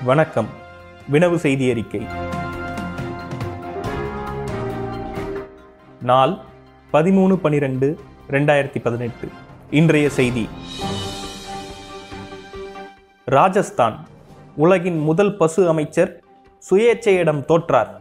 வணக்கம் வினவு செய்தி அறிக்கை நாள் பதிமூணு பனிரெண்டு ரெண்டாயிரத்தி பதினெட்டு இன்றைய செய்தி ராஜஸ்தான் உலகின் முதல் பசு அமைச்சர் சுயேச்சையிடம் தோற்றார்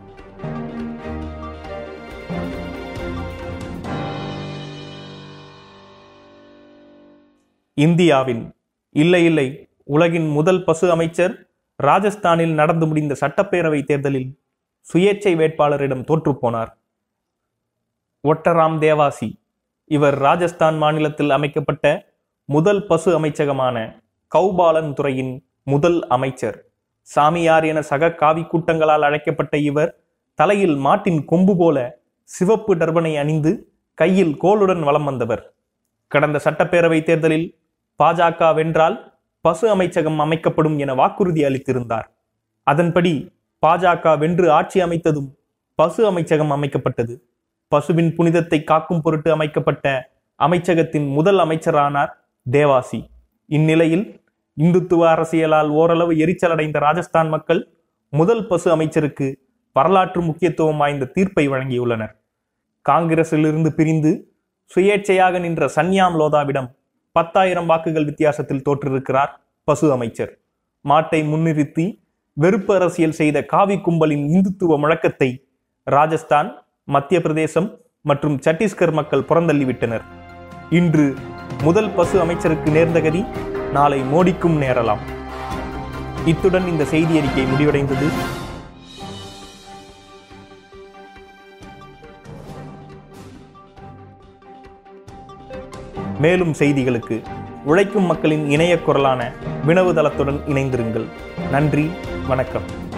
இந்தியாவின் இல்லை இல்லை உலகின் முதல் பசு அமைச்சர் ராஜஸ்தானில் நடந்து முடிந்த சட்டப்பேரவை தேர்தலில் சுயேச்சை வேட்பாளரிடம் தோற்றுப்போனார் ஒட்டராம் தேவாசி இவர் ராஜஸ்தான் மாநிலத்தில் அமைக்கப்பட்ட முதல் பசு அமைச்சகமான கௌபாலன் துறையின் முதல் அமைச்சர் சாமியார் என சக காவி கூட்டங்களால் அழைக்கப்பட்ட இவர் தலையில் மாட்டின் கொம்பு போல சிவப்பு டர்பனை அணிந்து கையில் கோலுடன் வலம் வந்தவர் கடந்த சட்டப்பேரவை தேர்தலில் பாஜக வென்றால் பசு அமைச்சகம் அமைக்கப்படும் என வாக்குறுதி அளித்திருந்தார் அதன்படி பாஜக வென்று ஆட்சி அமைத்ததும் பசு அமைச்சகம் அமைக்கப்பட்டது பசுவின் புனிதத்தை காக்கும் பொருட்டு அமைக்கப்பட்ட அமைச்சகத்தின் முதல் அமைச்சரானார் தேவாசி இந்நிலையில் இந்துத்துவ அரசியலால் ஓரளவு எரிச்சலடைந்த ராஜஸ்தான் மக்கள் முதல் பசு அமைச்சருக்கு வரலாற்று முக்கியத்துவம் வாய்ந்த தீர்ப்பை வழங்கியுள்ளனர் காங்கிரசிலிருந்து பிரிந்து சுயேட்சையாக நின்ற சன்யாம் லோதாவிடம் பத்தாயிரம் வாக்குகள் வித்தியாசத்தில் தோற்றிருக்கிறார் பசு அமைச்சர் மாட்டை முன்னிறுத்தி வெறுப்பு அரசியல் செய்த காவி கும்பலின் இந்துத்துவ முழக்கத்தை ராஜஸ்தான் மத்திய பிரதேசம் மற்றும் சத்தீஸ்கர் மக்கள் புறந்தள்ளிவிட்டனர் இன்று முதல் பசு அமைச்சருக்கு நேர்ந்த கதி நாளை மோடிக்கும் நேரலாம் இத்துடன் இந்த செய்தி அறிக்கை முடிவடைந்தது மேலும் செய்திகளுக்கு உழைக்கும் மக்களின் இணைய குரலான வினவு தளத்துடன் இணைந்திருங்கள் நன்றி வணக்கம்